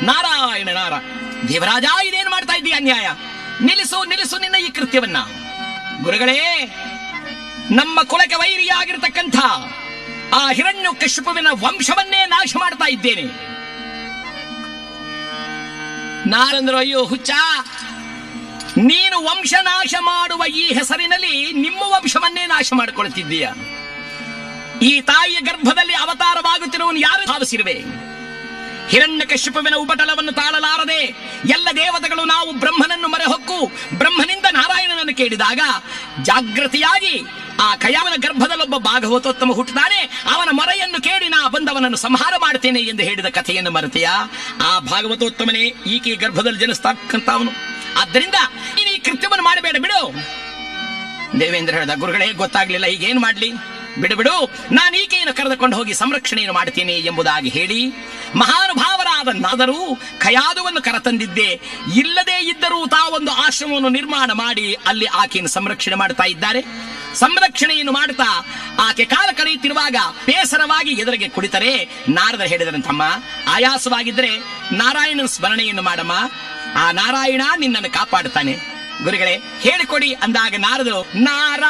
ನಾರಾಯಣ ನಾರ ದೇವರಾಜ ಇದೇನು ಮಾಡ್ತಾ ಇದ್ದೀಯ ಅನ್ಯಾಯ ನಿಲ್ಲಿಸು ನಿಲ್ಲಿಸು ನಿನ್ನ ಈ ಕೃತ್ಯವನ್ನ ಗುರುಗಳೇ ನಮ್ಮ ಕುಲಕ್ಕೆ ವೈರಿಯಾಗಿರ್ತಕ್ಕಂಥ ಆ ಹಿರಣ್ಯ ಕಶ್ಯಪುವಿನ ವಂಶವನ್ನೇ ನಾಶ ಮಾಡ್ತಾ ಇದ್ದೇನೆ ನಾರಂದ್ರು ಅಯ್ಯೋ ಹುಚ್ಚ ನೀನು ವಂಶ ನಾಶ ಮಾಡುವ ಈ ಹೆಸರಿನಲ್ಲಿ ನಿಮ್ಮ ವಂಶವನ್ನೇ ನಾಶ ಮಾಡಿಕೊಳ್ತಿದ್ದೀಯ ಈ ತಾಯಿಯ ಗರ್ಭದಲ್ಲಿ ಅವತಾರವಾಗುತ್ತಿರುವನು ಯಾರು ಭಾವಿಸಿರುವೆ ಹಿರಣ್ಯ ಕಶ್ಯಪುವಿನ ಉಪಟಳವನ್ನು ತಾಳಲಾರದೆ ಎಲ್ಲ ದೇವತೆಗಳು ನಾವು ಬ್ರಹ್ಮನನ್ನು ಮರೆಹೊಕ್ಕು ಬ್ರಹ್ಮನಿಂದ ನಾರಾಯಣನನ್ನು ಕೇಳಿದಾಗ ಜಾಗೃತಿಯಾಗಿ ಆ ಕಯಾವನ ಗರ್ಭದಲ್ಲೊಬ್ಬ ಭಾಗವತೋತ್ತಮ ಹುಟ್ಟುತ್ತಾನೆ ಅವನ ಮೊರೆಯನ್ನು ಕೇಳಿ ನಾ ಬಂದವನನ್ನು ಸಂಹಾರ ಮಾಡ್ತೇನೆ ಎಂದು ಹೇಳಿದ ಕಥೆಯನ್ನು ಮರೆತೆಯ ಆ ಭಾಗವತೋತ್ತಮನೇ ಈಕೆ ಗರ್ಭದಲ್ಲಿ ಜನಿಸ್ತಕ್ಕಂಥವನು ಆದ್ದರಿಂದ ನೀನು ಈ ಕೃತ್ಯವನ್ನು ಮಾಡಬೇಡ ಬಿಡು ದೇವೇಂದ್ರ ಹೇಳಿದ ಗುರುಗಳೇ ಗೊತ್ತಾಗ್ಲಿಲ್ಲ ಈಗೇನ್ ಮಾಡ್ಲಿ ಬಿಡು ಬಿಡು ನಾನು ಈಕೆಯನ್ನು ಕರೆದುಕೊಂಡು ಹೋಗಿ ಸಂರಕ್ಷಣೆಯನ್ನು ಮಾಡ್ತೀನಿ ಎಂಬುದಾಗಿ ಹೇಳಿ ಮಹಾನುಭಾವರಾದ ನಾದರೂ ಖಯಾದುವನ್ನು ಕರೆತಂದಿದ್ದೆ ಇಲ್ಲದೇ ಇದ್ದರೂ ತಾವೊಂದು ಆಶ್ರಮವನ್ನು ನಿರ್ಮಾಣ ಮಾಡಿ ಅಲ್ಲಿ ಆಕೆಯನ್ನು ಸಂರಕ್ಷಣೆ ಮಾಡ್ತಾ ಇದ್ದಾರೆ ಸಂರಕ್ಷಣೆಯನ್ನು ಮಾಡ್ತಾ ಆಕೆ ಕಾಲ ಕಳೆಯುತ್ತಿರುವಾಗ ಬೇಸರವಾಗಿ ಎದುರಿಗೆ ಕುಳಿತರೆ ನಾರದರು ಹೇಳಿದರಂತಮ್ಮ ಆಯಾಸವಾಗಿದ್ದರೆ ನಾರಾಯಣನ ಸ್ಮರಣೆಯನ್ನು ಮಾಡಮ್ಮ ಆ ನಾರಾಯಣ ನಿನ್ನನ್ನು ಕಾಪಾಡುತ್ತಾನೆ ಗುರುಗಳೇ ಹೇಳಿಕೊಡಿ ಅಂದಾಗ ನಾರದರು ನಾರಾಯಣ